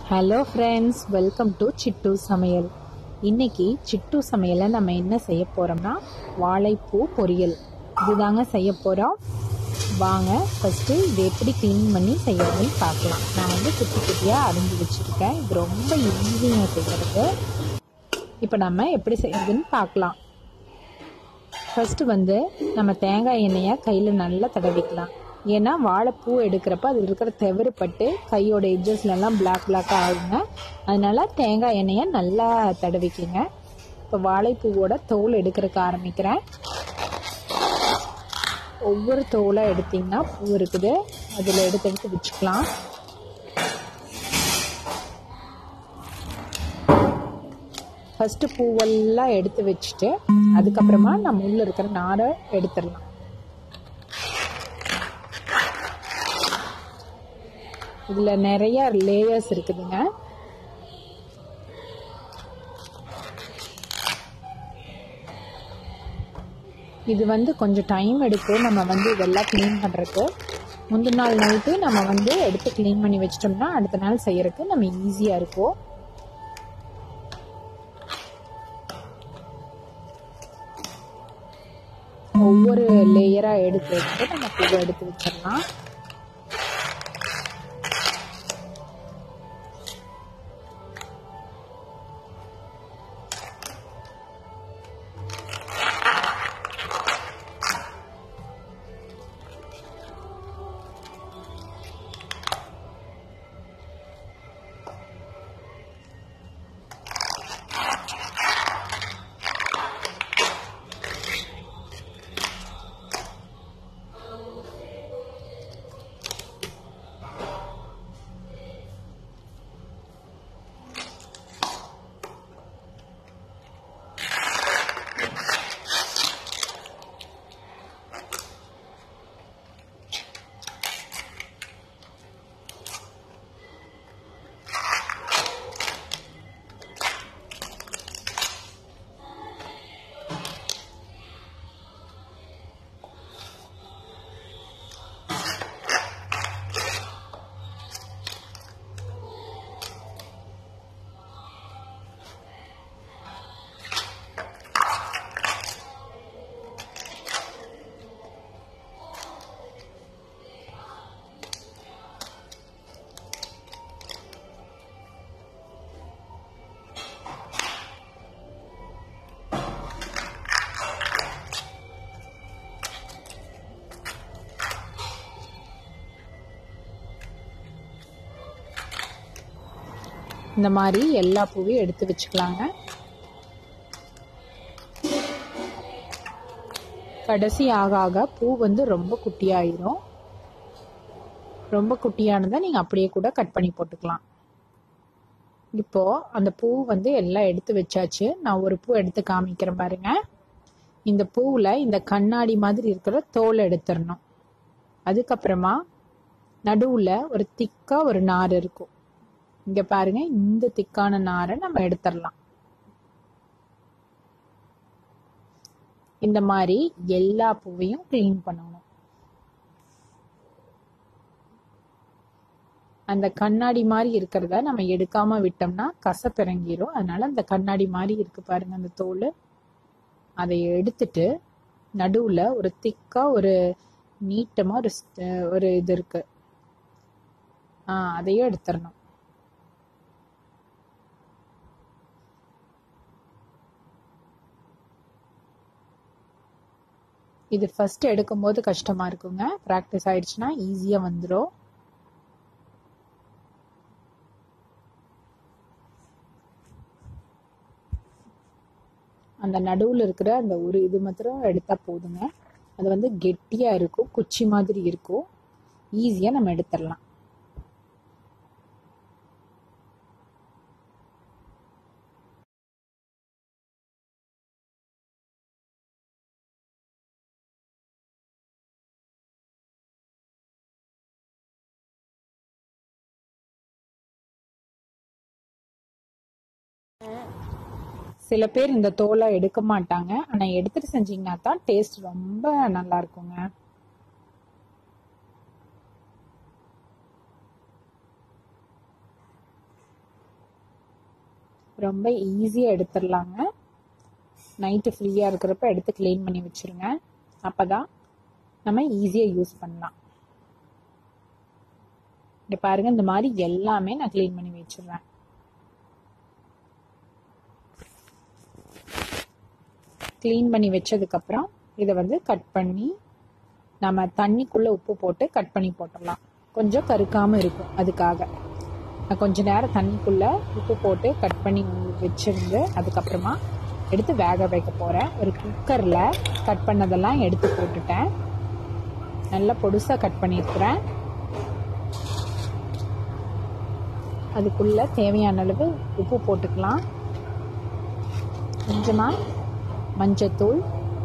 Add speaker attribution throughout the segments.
Speaker 1: hello friends welcome to Chittu சமையல் இன்னைக்கு சிட்டு சமையலை நம்ம என்ன செய்ய போகிறோம்னா வாழைப்பூ பொரியல் இதுதாங்க செய்ய போகிறோம் வாங்க ஃபஸ்ட்டு இது எப்படி க்ளீன் பண்ணி செய்யறதுன்னு பார்க்கலாம் நான் வந்து குட்டி குட்டியாக அரிஞ்சு வச்சுருக்கேன் இது ரொம்ப ஈஸியாக செய்கிறது இப்போ நம்ம எப்படி செய்யறதுன்னு பார்க்கலாம் ஃபஸ்ட்டு வந்து நம்ம தேங்காய் எண்ணெயை கையில் நல்லா தடவிக்கலாம் ஏன்னா வாழைப்பூ எடுக்கிறப்ப அதில் இருக்கிற தெவறு பட்டு கையோட எட்ஜஸ்லலாம் பிளாக் பிளாக்காக ஆகுங்க அதனால தேங்காய் எண்ணெயை நல்லா தடவிக்கிங்க இப்போ வாழைப்பூவோட தோல் எடுக்கிறதுக்கு ஆரம்பிக்கிறேன் ஒவ்வொரு தோலாக எடுத்திங்கன்னா பூ இருக்குது அதில் எடுத்து எடுத்து வச்சுக்கலாம் ஃபஸ்ட்டு பூவெல்லாம் எடுத்து வச்சுட்டு அதுக்கப்புறமா நம்ம உள்ள இருக்கிற நாரை எடுத்துடலாம் இதில் நிறைய லேயர்ஸ் இருக்குதுங்க இது வந்து கொஞ்சம் டைம் எடுக்கும் நம்ம வந்து இதெல்லாம் க்ளீன் பண்ணுறதுக்கு முந்தின நாள் நைட்டு நம்ம வந்து எடுத்து க்ளீன் பண்ணி வச்சிட்டோம்னா அடுத்த நாள் செய்யறதுக்கு நம்ம ஈஸியாக இருக்கும் ஒவ்வொரு லேயராக எடுத்து எடுத்து நம்ம பூவை எடுத்து வச்சிடலாம் இந்த மாதிரி எல்லா பூவையும் எடுத்து வச்சுக்கலாங்க கடைசி ஆக ஆக பூ வந்து ரொம்ப குட்டியாயிரும் ரொம்ப குட்டியானதை நீங்கள் அப்படியே கூட கட் பண்ணி போட்டுக்கலாம் இப்போ அந்த பூ வந்து எல்லாம் எடுத்து வச்சாச்சு நான் ஒரு பூ எடுத்து காமிக்கிறேன் பாருங்க இந்த பூவில் இந்த கண்ணாடி மாதிரி இருக்கிற தோல் எடுத்துடணும் அதுக்கப்புறமா நடுவில் ஒரு திக்காக ஒரு நார் இருக்கும் இங்க பாருங்க இந்த திக்கான நாரை நம்ம எடுத்துடலாம் இந்த மாதிரி எல்லா பூவையும் க்ளீன் பண்ணணும் அந்த கண்ணாடி மாதிரி இருக்கிறத நம்ம எடுக்காம விட்டோம்னா கசப்பிறங்கிரும் அதனால அந்த கண்ணாடி மாதிரி இருக்கு பாருங்க அந்த தோல் அதை எடுத்துட்டு நடுவுல ஒரு திக்கா ஒரு நீட்டமா ஒரு ஒரு இது இருக்கு ஆஹ் அதையும் எடுத்துடணும் இது ஃபர்ஸ்ட் எடுக்கும்போது கஷ்டமா இருக்குங்க ப்ராக்டிஸ் ஆயிடுச்சுன்னா ஈஸியாக வந்துடும் அந்த நடுவில் இருக்கிற அந்த ஒரு இது மாத்திரம் எடுத்தா போதுங்க அது வந்து கெட்டியாக இருக்கும் குச்சி மாதிரி இருக்கும் ஈஸியாக நம்ம எடுத்துடலாம் சில பேர் இந்த தோலை எடுக்க மாட்டாங்க ஆனா எடுத்துட்டு செஞ்சீங்கன்னா தான் டேஸ்ட் ரொம்ப நல்லா இருக்குங்க ரொம்ப ஈஸியாக எடுத்துடலாங்க நைட்டு ஃப்ரீயாக இருக்கிறப்ப எடுத்து க்ளீன் பண்ணி வச்சுருங்க அப்போ தான் நம்ம ஈஸியாக யூஸ் பண்ணலாம் இங்கே பாருங்கள் இந்த மாதிரி எல்லாமே நான் க்ளீன் பண்ணி வச்சுருவேன் க்ளீன் பண்ணி வச்சதுக்கப்புறம் இதை வந்து கட் பண்ணி நம்ம தண்ணிக்குள்ளே உப்பு போட்டு கட் பண்ணி போட்டுடலாம் கொஞ்சம் கருக்காமல் இருக்கும் அதுக்காக நான் கொஞ்ச நேரம் தண்ணிக்குள்ளே உப்பு போட்டு கட் பண்ணி வச்சிருந்து அதுக்கப்புறமா எடுத்து வேக வைக்க போகிறேன் ஒரு குக்கரில் கட் பண்ணதெல்லாம் எடுத்து போட்டுட்டேன் நல்லா பொடுசாக கட் பண்ணியிருக்கிறேன் அதுக்குள்ளே தேவையான அளவு உப்பு போட்டுக்கலாம் கொஞ்சமாக மஞ்சத்தூள்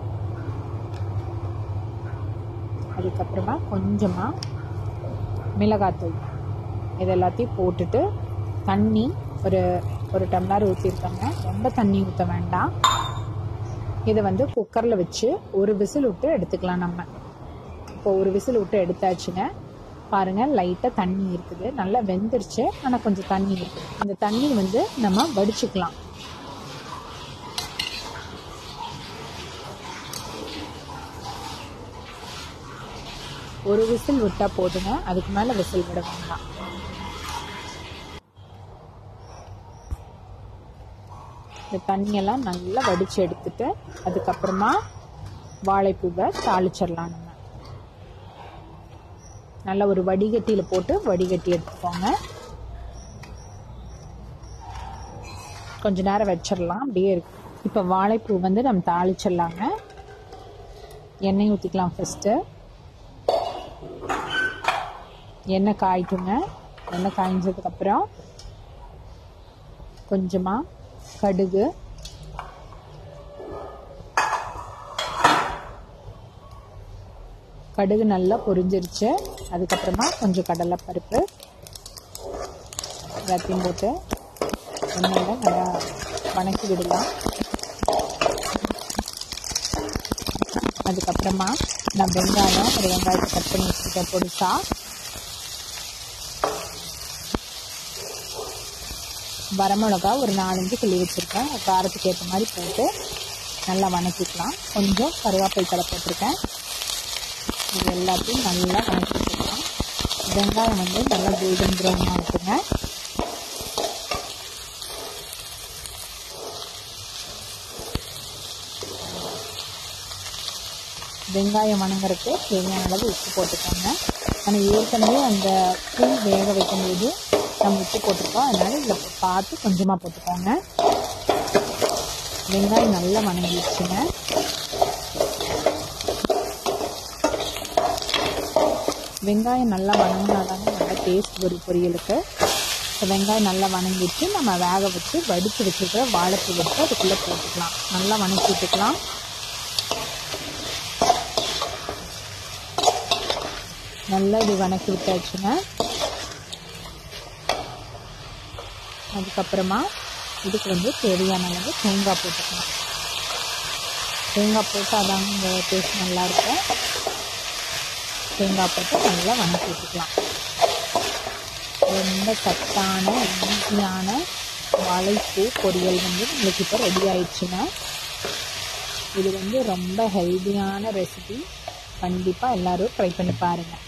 Speaker 1: அதுக்கப்புறமா கொஞ்சமாக மிளகாத்தூள் இது எல்லாத்தையும் போட்டுட்டு தண்ணி ஒரு ஒரு டம்ளர் ஊற்றிருக்காங்க ரொம்ப தண்ணி ஊற்ற வேண்டாம் இதை வந்து குக்கரில் வச்சு ஒரு விசில் விட்டு எடுத்துக்கலாம் நம்ம இப்போ ஒரு விசில் விட்டு எடுத்தாச்சுங்க பாருங்கள் லைட்டாக தண்ணி இருக்குது நல்லா வெந்துருச்சு ஆனால் கொஞ்சம் தண்ணி இருக்குது இந்த தண்ணி வந்து நம்ம வடிச்சுக்கலாம் ஒரு விசில் விட்டால் போதுங்க அதுக்கு மேலே விசில் விட வேண்டாம் இந்த தண்ணியெல்லாம் நல்லா வடித்து எடுத்துட்டு அதுக்கப்புறமா வாழைப்பூவை தாளிச்சிடலாம் நம்ம நல்லா ஒரு வடிகட்டியில் போட்டு வடிகட்டி எடுத்துக்கோங்க கொஞ்ச நேரம் வச்சிடலாம் அப்படியே இருக்கு இப்போ வாழைப்பூ வந்து நம்ம தாளிச்சிடலாங்க எண்ணெய் ஊற்றிக்கலாம் ஃபஸ்ட்டு எண்ணெய் காய்ட்டுங்க எண்ணெய் காய்ஞ்சதுக்கப்புறம் கொஞ்சமாக கடுகு கடுகு நல்லா பொரிஞ்சிருச்சு அதுக்கப்புறமா கொஞ்சம் கடலைப்பருப்பு எல்லாத்தையும் போட்டு எண்ணெயில் நல்லா வணக்கி விடலாம் அதுக்கப்புறமா நான் வெங்காயம் ஒரு வெங்காயத்தை கட் பண்ணி வச்சுருக்கேன் பொடிசா வரமிளகா ஒரு நாலஞ்சு கிள்ளி வச்சுருக்கேன் காரத்துக்கு ஏற்ற மாதிரி போட்டு நல்லா வணக்கிக்கலாம் கொஞ்சம் கருவேப்பிலை தலை போட்டிருக்கேன் இது எல்லாத்தையும் நல்லா வணக்கி வச்சுக்கலாம் வெங்காயம் வந்து நல்லா கோல்டன் ப்ரௌனாக இருக்குங்க வெங்காயம் வணங்குறதுக்கு தேவையான அளவு உப்பு போட்டுக்கோங்க ஆனால் ஏற்கனவே அந்த பூ வேக வைக்கும்போது நம்ம உப்பு போட்டிருக்கோம் அதனால் இதில் பார்த்து கொஞ்சமாக போட்டுக்கோங்க வெங்காயம் நல்லா வணங்கிடுச்சுங்க வெங்காயம் நல்லா வணங்கினாதாங்க நல்லா டேஸ்ட் வரும் பொரியலுக்கு இப்போ வெங்காயம் நல்லா வணங்கிட்டு நம்ம வேக வச்சு வடித்து வச்சுருக்கிற வாழைப்பூ வச்சு அதுக்குள்ளே போட்டுக்கலாம் நல்லா வணக்கி விட்டுக்கலாம் நல்லா இது வணக்கி விட்டாச்சுங்க அதுக்கப்புறமா இதுக்கு வந்து தேவையான அளவு தேங்காய் போட்டுக்கலாம் தேங்காய் போட்டு அதாங்க இந்த டேஸ்ட் நல்லாயிருக்கும் தேங்காய் போட்டு நல்லா வணக்கி விட்டுக்கலாம் ரொம்ப சத்தான ஈஸியான வாழைப்பூ பொரியல் வந்து நம்மளுக்கு இப்போ ரெடி ஆயிடுச்சுங்க இது வந்து ரொம்ப ஹெல்தியான ரெசிபி கண்டிப்பாக எல்லோரும் ட்ரை பண்ணி பாருங்கள்